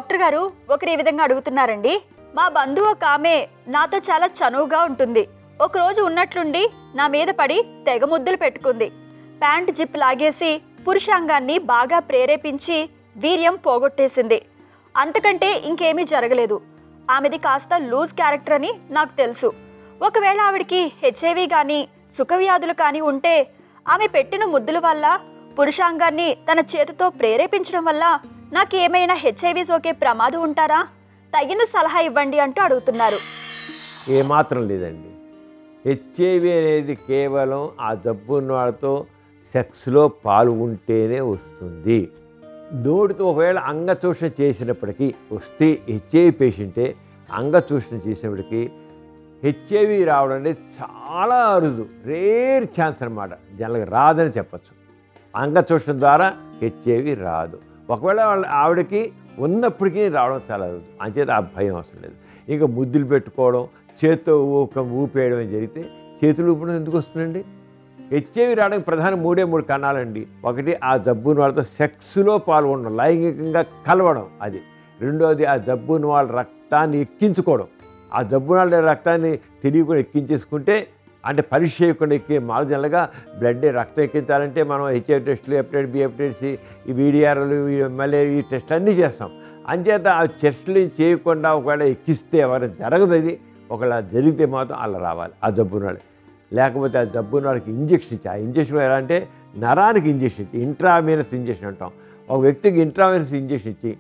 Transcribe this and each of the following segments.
doctor గారు ఒకరు ఈ విధంగా అడుగుతున్నారండి మా బంధువు ఒక ఆమె నాతో చాలా చనువుగా ఉంటుంది ఒకరోజు ఉన్నట్లుండి నా మీద పడి తెగ ముద్దులు పెట్టుకుంది ప్యాంట్ జిప్ లాగేసి పురుషాంగాన్ని బాగా ప్రేరేపించి వీర్యం పోగొట్టేసింది అంతకంటే ఇంకేమీ జరగలేదు ఆమెది కాస్త లూజ్ క్యారెక్టర్ అని నాకు తెలుసు ఒకవేళ ఆవిడికి హెచ్ఐవి కానీ సుఖవ్యాధులు కానీ ఉంటే ఆమె పెట్టిన ముద్దుల వల్ల పురుషాంగాన్ని తన చేతితో ప్రేరేపించడం వల్ల నాకు ఏమైనా హెచ్ఐవి సోకే ప్రమాదం ఉంటారా తగిన సలహా ఇవ్వండి అంటూ అడుగుతున్నారు ఏమాత్రం లేదండి హెచ్ఐవి అనేది కేవలం ఆ జబ్బు ఉన్న వాళ్ళతో సెక్స్లో పాల్గొంటేనే వస్తుంది నోటితో ఒకవేళ అంగచూషణ చేసినప్పటికీ వస్తే హెచ్ఐవి పేషెంటే అంగచూషణ చేసినప్పటికీ హెచ్ఐవి రావడం అనేది చాలా అరుదు రేర్ ఛాన్స్ అనమాట జనరల్గా రాదని చెప్పచ్చు అంగచూషణ ద్వారా హెచ్ఐవి రాదు ఒకవేళ వాళ్ళ ఆవిడకి ఉన్నప్పటికీ రావడం చాలా అరుదు అంచేత ఆ భయం అవసరం లేదు ఇంకా ముద్దులు పెట్టుకోవడం చేత్తో ఊక ఊపేయడం జరిగితే చేతులు ఊపడం ఎందుకు వస్తుందండి హెచ్ఐవి రావడానికి ప్రధాన మూడే మూడు కణాలండి ఒకటి ఆ జబ్బున్న వాళ్ళతో సెక్స్లో పాల్గొనడం లైంగికంగా కలవడం అది రెండోది ఆ జబ్బున్న వాళ్ళ రక్తాన్ని ఎక్కించుకోవడం ఆ జబ్బున్న వాళ్ళ రక్తాన్ని తెలియకుండా ఎక్కించేసుకుంటే అంటే పరీక్ష చేయకుండా ఎక్కి మాకు జనరల్గా బ్లడ్ రక్తం ఎక్కించాలంటే మనం హెచ్ఐవి టెస్టులు హెపటైటిస్ బి హెపటైటిస్ సి ఈ వీడిఆర్లు మళ్ళీ ఈ టెస్టులు అన్నీ చేస్తాం అంచేత ఆ టెస్టులు చేయకుండా ఒకవేళ ఎక్కిస్తే ఎవరైనా జరగదు అది ఒకవేళ జరిగితే మాత్రం అలా రావాలి ఆ జబ్బున్న వాళ్ళు లేకపోతే ఆ జబ్బున్న వాళ్ళకి ఇంజెక్షన్ ఇచ్చి ఆ ఇంజెక్షన్ ఎలా అంటే నరానికి ఇంజెక్షన్ ఇచ్చి ఇంట్రావీనస్ ఇంజెక్షన్ అంటాం ఒక వ్యక్తికి ఇంట్రావీనస్ ఇంజెక్షన్ ఇచ్చి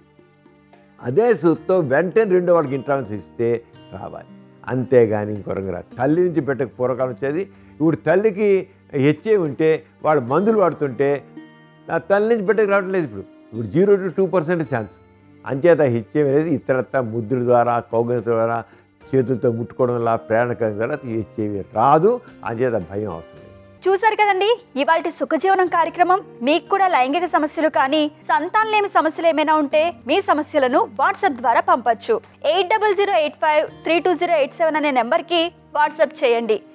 అదే సూత్తో వెంటనే రెండో వాళ్ళకి ఇంట్రావెన్స్ ఇస్తే రావాలి అంతేగాని ఇంకో రంగు రాదు తల్లి నుంచి పెట్టక పూర్వకాలం వచ్చేది ఇప్పుడు తల్లికి హెచ్చే ఉంటే వాళ్ళు మందులు వాడుతుంటే ఆ తల్లి నుంచి పెట్టక రావట్లేదు ఇప్పుడు ఇప్పుడు zero to two percent chance అంచేత హెచ్ఏ అనేది ఇతరత్ర ముద్దుల ద్వారా కౌగల ద్వారా చేతులతో ముట్టుకోవడం వల్ల ప్రేరణ కలిగిన ద్వారా హెచ్ఏవి రాదు అంచేత భయం అవసరం లేదు చూశారు కదండి ఇవాళ సుఖజీవనం కార్యక్రమం మీకు కూడా లైంగిక సమస్యలు కానీ సంతానలేమి సమస్యలు ఏమైనా ఉంటే మీ సమస్యలను వాట్సాప్ ద్వారా పంపొచ్చు eight double zero eight five three two zero eight seven అనే నెంబర్కి వాట్సాప్ చేయండి